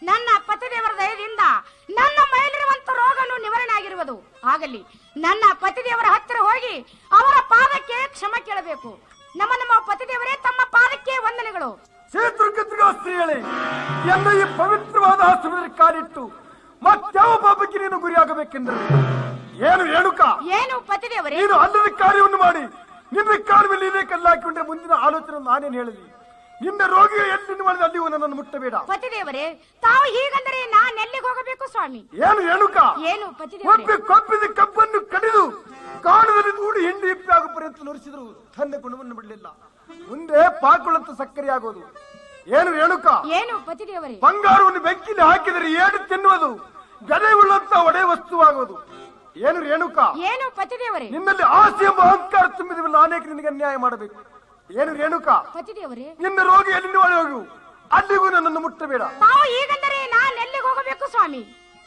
ನನ್ನ ಪತಿದೇವರ ದಯದಿಂದ ನನ್ನ ಮೈಲಿರುವಂತ ರೋಗನು ನಿವಾರಣೆ ಆಗಿರುವುದು ಆಗಲಿ ನನ್ನ ಪತಿದೇವರ ಹತ್ತಿರ ಹೋಗಿ ಅವರ ಪಾದಕ್ಕೆ ಕ್ಷಮ ಕೇಳಬೇಕು ನಮ್ಮ ನಮ್ಮ ಪತಿದೇವರೇ ತಮ್ಮ ಪಾದಕ್ಕೆ ವಂದನೆಗಳು ಕ್ಷೇತ್ರಗತಿಗ ಸ್ತ್ರೀಗಳೇ ಎನ್ನ ಈ ಪವಿತ್ರವಾದ ಆಶ್ರಮದಲ್ಲಿ ಕಾಲಿಟ್ಟು ಮತ್ಯಾವ ಪಾಪಕ್ಕೆ ನೀನು ಗುರಿಯಾಗಬೇಕೆಂದರೆ ಏನು ರೇಣುಕ ಏನು ಪತಿದೇವರೇ ನೀನು ಅಲ್ಲದ ಕಾರ್ಯವನ್ನು ಮಾಡಿ ನಿನ್ನ ಕಾಲ ಮೇಲೆ ಇದೇ ಕಲ್ಲಾಕಿಕೊಂಡ್ರೆ ಮುಂದಿನ ಆಲೋಚನೆ ನಾನೇನು ಹೇಳಿದೆ ನಿನ್ನ ರೋಗಿಗೆ ಎಲ್ಲಿ ಮಾಡಿದ ಅಲ್ಲಿಗೂ ನನ್ನನ್ನು ಮುಟ್ಟಬೇಡ ಪತಿದೇವರೇ ತಾವು ಹೀಗಂದರೆ ನಾನ್ ಎಲ್ಲಿಗೆ ಹೋಗಬೇಕು ಸ್ವಾಮಿ ಏನು ರೇಣುಕ ಏನು ಪತಿದೇವರೇ ಒಬ್ಬಿ ಕೊಬ್ಬಿದ ಕಬ್ಬನ್ನು ಕಡಿದು ಕಾಣದಲ್ಲಿ ದೂಡಿ ಹಿಂಡಿ ಹಿಪ್ಪಿ ಆಗೋ ಪರ್ಯಂತ ನುರಿಸಿದ್ರು ತನ್ನ ಗುಣವನ್ನು ಬಿಡಲಿಲ್ಲ ಮುಂದೆ ಪಾಕುಳಂತ ಸಕ್ಕರೆ ಆಗೋದು ಏನು ರೇಣುಕ ಏನು ಪತಿದೇವರೇ ಬಂಗಾರವನ್ನು ಬೆಂಕಿಲಿ ಹಾಕಿದರೆ ಏಡು ತಿನ್ನುವುದು ಗದೆ ಉಳ್ಳಂತ ಒಡೆ ವಸ್ತುವಾಗುವುದು ಏನು ರೇಣುಕ ಏನು ಪತಿದೇವರೇ ನಿನ್ನಲ್ಲಿ ಆಸೆ ಎಂಬ ಅಹಂಕಾರ ತುಂಬಿದವಲ್ಲ ಅನೇಕ ನಿನಗೆ ಅನ್ಯಾಯ ಮಾಡಬೇಕು ಏನು ರೇಣುಕ ಪತಿದೇವರೇ ನಿನ್ನ ರೋಗಿ ಎಲ್ಲಿ ಹೋಗು ಅಲ್ಲಿಗೂ ನನ್ನನ್ನು ಮುಟ್ಟಬೇಡ ತಾವು ಹೀಗಂದರೆ ನಾನ್ ಎಲ್ಲಿಗೆ ಹೋಗಬೇಕು ಸ್ವಾಮಿ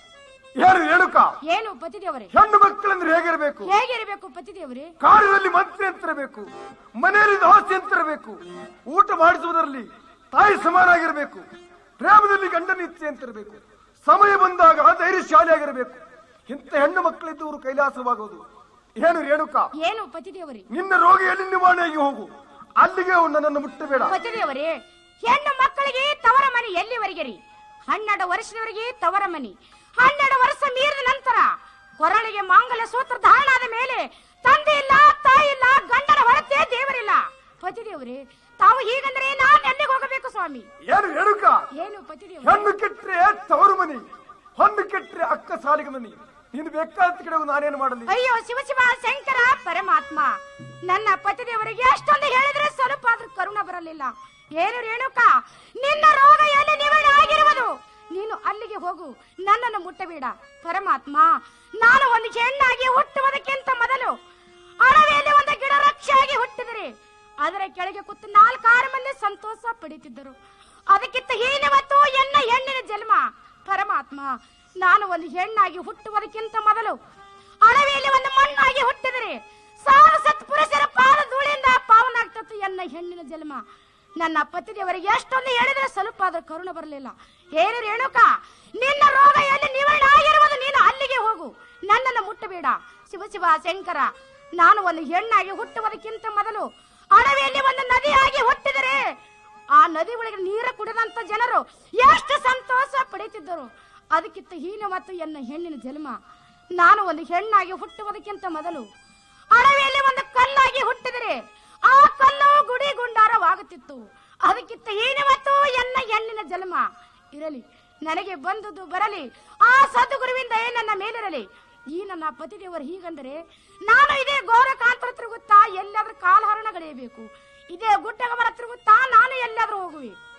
ಏನು ರೇಣುಕ ಏನು ಪತಿದೇವರೇ ಹೆಣ್ಣು ಮಕ್ಕಳೆಂದ್ರೆ ಹೇಗಿರಬೇಕು ಹೇಗಿರಬೇಕು ಪತಿದೇವರೇ ಕಾರ್ಯದಲ್ಲಿ ಮಂತ್ರಿ ಅಂತಿರಬೇಕು ಮನೆಯಲ್ಲಿ ದಾಸಿ ಅಂತಿರಬೇಕು ಊಟ ಮಾಡಿಸುವುದರಲ್ಲಿ ತಾಯಿ ಸಮಾನಾಗಿರಬೇಕು ಪ್ರೇಮದಲ್ಲಿ ಗಂಡನ ಇಚ್ಛೆ ಅಂತಿರಬೇಕು ಸಮಯ ಬಂದಾಗ ಧೈರ್ಯಶಾಲಿಯಾಗಿರಬೇಕು ಇಂಥ ಹೆಣ್ಣು ಮಕ್ಕಳಿದ್ದವರು ಕೈಲಾಸವಾಗುವುದು ಏನು ರೇಣುಕ ಏನು ಪತಿದೇವರೇ ನಿನ್ನ ರೋಗಿ ಎಲ್ಲಿ ನಿವಾರಣೆಯಾಗಿ ಹೋಗು ಅಲ್ಲಿಗೆ ಅವ್ನು ನನ್ನನ್ನು ಮುಟ್ಟಬೇಡ ಪತಿದೇವರೇ ಹೆಣ್ಣು ಮಕ್ಕಳಿಗೆ ತವರ ಮನೆ ಎಲ್ಲಿವರೆಗೆ ರೀ ಹನ್ನೆರಡು ವರ್ಷದವರೆಗೆ ತವರ ಮನೆ ಹನ್ನೆರಡು ವರ್ಷ ಮೀರಿದ ನಂತರ ಕೊರಳಿಗೆ ಮಾಂಗಲ್ಯ ಸೂತ್ರ ಧಾರಣಾದ ಮೇಲೆ ತಂದೆ ಇಲ್ಲ ತಾಯಿ ಇಲ್ಲ ಗಂಡನ ಹೊರತೆ ದೇವರಿಲ್ಲ ಪತಿದೇವರೇ ತಾವು ಹೀಗಂದ್ರೆ ನಾನ್ ಎಲ್ಲಿಗೆ ಹೋಗಬೇಕು ಸ್ವಾಮಿ ಏನು ರೇಣುಕ ಏನು ಪತಿದೇವರೇ ಹೆಣ್ಣು ಕೆಟ್ರೆ ತವರು ಮನಿ ಹೊಣ್ಣು ಕೆಟ್ರೆ ಅಕ್ಕ ಸಾಲಿಗೆ ಮನಿ ನೀನು ಬೇಕಾದ ಕಡೆ ನಾನೇನು ಮಾಡಲಿ ಅಯ್ಯೋ ಶಿವ ಶಿವ ಶಂಕರ ಪರಮಾತ್ಮ ನನ್ನ ಪತಿದೇವರಿಗೆ ಅಷ್ಟೊಂದು ಹೇಳಿದ್ರೆ ಸ್ವಲ್ಪ ಆದ್ರೂ ಕರುಣ ಬರಲಿಲ್ಲ ಏನು ರೇಣುಕ ನಿನ್ನ ರೋಗ ಎಲ್ಲಿ ನಿವಾರಣೆ ಆಗಿರುವುದು ನೀನು ಅಲ್ಲಿಗೆ ಹೋಗು ನನ್ನನ್ನು ಮುಟ್ಟಬೇಡ ಪರಮಾತ್ಮ ನಾನು ಒಂದು ಹೆಣ್ಣಾಗಿ ಹುಟ್ಟುವುದಕ್ಕಿಂತ ಮೊದಲು ಅಡವಿಯಲ್ಲಿ ಒಂದು ಗಿಡ ರಕ್ಷೆಯಾಗಿ ಹುಟ್ಟಿದರೆ ಅದರ ಕೆಳಗೆ ಕೂತು ನಾಲ್ಕಾರು ಮಂದಿ ಸಂತೋಷ ಪಡೀತಿದ್ದರು ಅದಕ್ಕಿಂತ ಹೀನವತ್ತು ಎನ್ನ ಹೆಣ್ಣಿನ ಜನ್ಮ ಪರಮಾತ್ಮ ನಾನು ಒಂದು ಹೆಣ್ಣಾಗಿ ಹುಟ್ಟುವುದಕ್ಕಿಂತ ಮೊದಲು ಅಡವಿಯಲ್ಲಿ ಒಂದು ಮಣ್ಣಾಗಿ ಹುಟ್ಟಿದರೆ ಸಾವಿರ ಸತ್ ಪುರುಷರ ಪಾದ ಧೂಳಿಂದ ಪಾವನಾಗ್ತತ್ತು ಎನ್ನ ಹೆಣ್ಣಿನ ಜನ್ಮ ನನ್ನ ಪತಿದೇವರಿಗೆ ಎಷ್ಟೊಂದು ಹೇಳಿದ್ರೆ ಸ್ವಲ್ಪ ಆದ್ರೂ ಕರುಣ ಬರಲಿಲ್ಲ ಏನು ರೇಣುಕ ನಿನ್ನ ರೋಗ ಎಲ್ಲಿ ನಿವಾರಣೆ ಆಗಿರುವುದು ನೀನು ಅಲ್ಲಿಗೆ ಹೋಗು ನನ್ನನ್ನು ಮುಟ್ಟಬೇಡ ಶಿವ ಶಿವ ಶಂಕರ ನಾನು ಒಂದು ಹೆಣ್ಣಾಗಿ ಹುಟ್ಟುವುದಕ್ಕಿಂತ ಮೊದಲು ಅಡವಿಯಲ್ಲಿ ಒಂದು ನದಿಯಾಗಿ ಹುಟ್ಟಿದರೆ ಆ ನದಿ ಒಳಗೆ ನೀರು ಕುಡಿದಂತ ಜನರು ಎಷ್ಟು ಸಂತೋಷ ಪಡೆಯುತ್ತಿದ್ದರು ಅದಕ್ಕಿಂತ ಹೀನ ಮತ್ತು ಎನ್ನ ಹೆಣ್ಣಿನ ಜನ್ಮ ನಾನು ಒಂದು ಹೆಣ್ಣಾಗಿ ಹುಟ್ಟುವುದಕ್ಕಿಂತ ಮೊದಲು ಅಡವಿಯಲ್ಲಿ ಒಂದು ಕಲ್ಲಾಗಿ ಹುಟ್ಟಿದರೆ ಆ ಕಲ್ಲು ಗುಡಿ ಗುಂಡಾರವಾಗುತ್ತಿತ್ತು ಅದಕ್ಕಿಂತ ಹೀನ ಮತ್ತು ಎನ್ನ ಹೆಣ್ಣಿನ ಜನ್ಮ ಇರಲಿ ನನಗೆ ಬಂದುದು ಬರಲಿ ಆ ಸದ್ಗುರುವಿಂದ ಏ ನನ್ನ ಮೇಲಿರಲಿ ಈ ನನ್ನ ಪತಿದೇವರು ಹೀಗಂದರೆ ನಾನು ಇದೇ ಗೋರಕಾಂತರ ತಿರುಗುತ್ತಾ ಎಲ್ಲಾದ್ರೂ ಕಾಲಹರಣ ಗಳೆಯಬೇಕು ಇದೇ ಗುಡ್ಡಗಮರ ತಿರುಗುತ್ತಾ ನಾನು ಎಲ್ಲಾದ್ರೂ ಹೋಗುವೆ